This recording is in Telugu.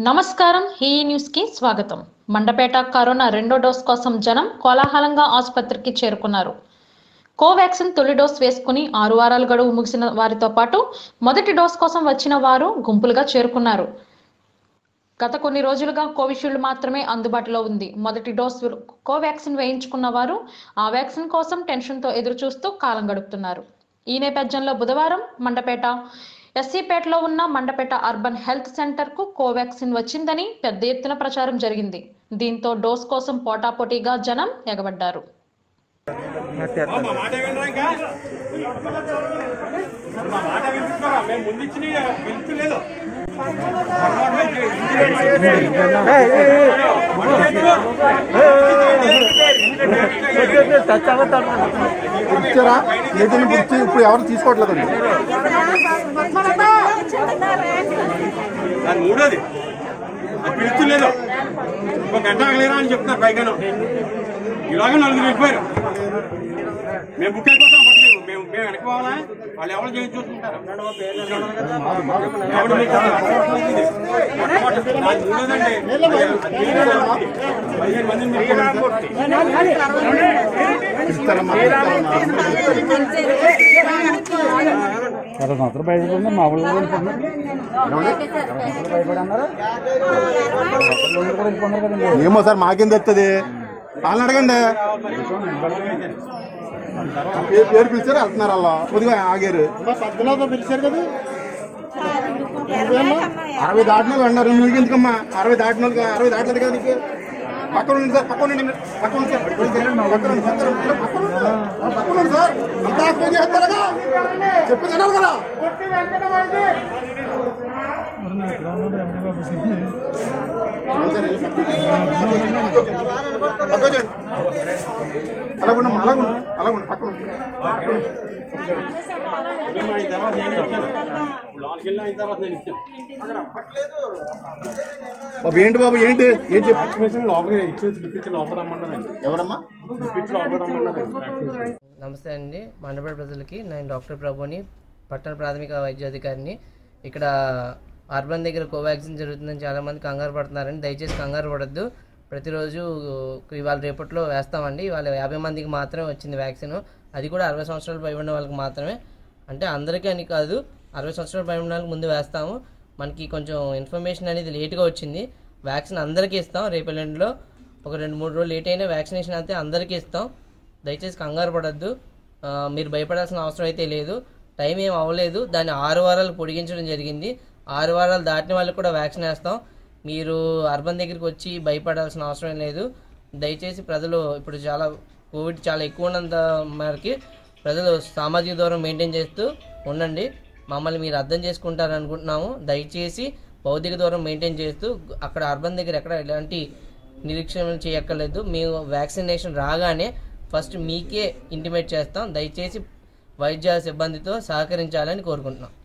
నమస్కారం ఈ న్యూస్ కి స్వాగతం మండపేట కరోనా రెండో డోస్ కోసం జనం కోలాహలంగా ఆసుపత్రికి చేరుకున్నారు కోవాక్సిన్ తొలి డోస్ వేసుకుని ఆరు వారాల గడువు ముగిసిన వారితో పాటు మొదటి డోస్ కోసం వచ్చిన వారు గుంపులుగా చేరుకున్నారు గత కొన్ని రోజులుగా కోవిషీల్డ్ మాత్రమే అందుబాటులో ఉంది మొదటి డోస్ కోవాక్సిన్ వేయించుకున్న వారు ఆ వ్యాక్సిన్ కోసం టెన్షన్తో ఎదురు చూస్తూ కాలం గడుపుతున్నారు ఈ నేపథ్యంలో బుధవారం మండపేట ఎస్సీపేటలో ఉన్న మండపేట అర్బన్ హెల్త్ సెంటర్కు కోవాక్సిన్ వచ్చిందని పెద్ద ఎత్తున ప్రచారం జరిగింది దీంతో డోస్ కోసం పోటాపోటీగా జనం ఎగబడ్డారు మా మాట వినరా ఇంకా మా మాట వినిపిస్తున్నారా మేము ముందు ఇచ్చిన వినిపించలేదు ఇచ్చారా ఏదైనా గుర్తి ఇప్పుడు ఎవరు తీసుకోవట్లేదండి దాని మూడోది అది పిలుచులేదు ఒక గంట ఆగలేరా అని చెప్తున్నారు పైగాను ఇలాగ నలుగురు వెళ్ళిపోయారు మేము బుక్ అయిపోతాం పట్టలేదు మేము మేము వెనకపోవాలా వాళ్ళు ఎవరు చేసి చూసుకుంటారు ఎవరు మీకు ఇది? మొట్టమొదటి దాని మూడోదండి పదిహేను మందిని తీసుకెళ్ళారు. ఇస్తారమ్మా చాలా సంవత్సరం బయటపడింది మామూలుగా వెళ్ళిపోతున్నారు భయపడన్నారు కూడా వెళ్ళిపోతున్నారు కదండి ఏమో సార్ మాకేం తెస్తుంది వాళ్ళని అడగండి పేరు పేరు పిలిచారు వెళ్తున్నారు అలా కొద్దిగా ఆగారు పద్మనాభ పిలిచారు కదా అరవై దాటిన వాళ్ళు అన్నారు నువ్వు ఎందుకమ్మా అరవై దాటిన వాళ్ళకి అరవై దాటలేదు కదా నీకు పక్కన ఉండండి సార్ పక్కన ఉండండి పక్కన ఉండండి సార్ పక్కన ఉండండి, పక్కన ఉండండి, పక్కన ఉండండి. ఆ, పక్కన ఉండండి సార్ అంతా ఫోన్ చేస్తారా చెప్పి తినాలి కదా పక్కన అలా ఉన్నాం అలా ఉన్నాం అలా ఉన్నాం పక్కన ఉండండి. మేము అయిన తర్వాత నేను ఇచ్చాను లోనికి వెళ్ళిన అయిన తర్వాత నేను ఇచ్చాను బాబు ఏంటి బాబు ఏంటి ఏం చెప్పు వ్యాక్సినేషన్ లోపల ఇచ్చేసి ఇప్పించి లోపల రమ్మన్నారండి ఎవరమ్మా ఇప్పించి లోపల రమ్మన్నారండి వ్యాక్సినేషన్ నమస్తే అండి మండపేట ప్రజలకి నేను డాక్టర్ ప్రభుని పట్టణ ప్రాథమిక వైద్యాధికారిని ఇక్కడ అర్బన్ దగ్గర కోవాక్సిన్ జరుగుతుందని చాలామంది కంగారు పడుతున్నారండి దయచేసి కంగారు పడద్దు ప్రతిరోజు ఇవాళ రేపట్లో వేస్తామండి ఇవాళ యాభై మందికి మాత్రమే వచ్చింది వ్యాక్సిన్ అది కూడా అరవై సంవత్సరాలు పైబడిన వాళ్ళకి మాత్రమే అంటే అందరికీ అని కాదు అరవై సంవత్సరాలు పైబడిన వాళ్ళకి ముందు వేస్తాము మనకి కొంచెం ఇన్ఫర్మేషన్ అనేది లేట్గా వచ్చింది వ్యాక్సిన్ అందరికీ ఇస్తాం రేపు ఎల్లుండిలో ఒక రెండు మూడు రోజులు లేట్ అయినా వ్యాక్సినేషన్ అయితే అందరికీ ఇస్తాం దయచేసి కంగారు పడద్దు ఆ, మీరు భయపడాల్సిన అవసరం అయితే లేదు టైం ఏం అవ్వలేదు దాన్ని ఆరు వారాలు పొడిగించడం జరిగింది ఆరు వారాలు దాటిన వాళ్ళకి కూడా వ్యాక్సిన్ వేస్తాం మీరు అర్బన్ దగ్గరికి వచ్చి భయపడాల్సిన అవసరం లేదు దయచేసి ప్రజలు ఇప్పుడు చాలా కోవిడ్ చాలా ఎక్కువ ఉన్నంత మేరకి ప్రజలు సామాజిక దూరం మెయింటైన్ చేస్తూ ఉండండి మమ్మల్ని మీరు అర్థం చేసుకుంటారని అనుకుంటున్నాము దయచేసి భౌతిక దూరం మెయింటైన్ చేస్తూ అక్కడ అర్బన్ దగ్గర ఎక్కడ ఎలాంటి నిరీక్షణ చేయక్కర్లేదు మేము వ్యాక్సినేషన్ రాగానే ఫస్ట్ మీకే ఇంటిమేట్ చేస్తాం దయచేసి వైద్య సిబ్బందితో సహకరించాలని కోరుకుంటున్నాం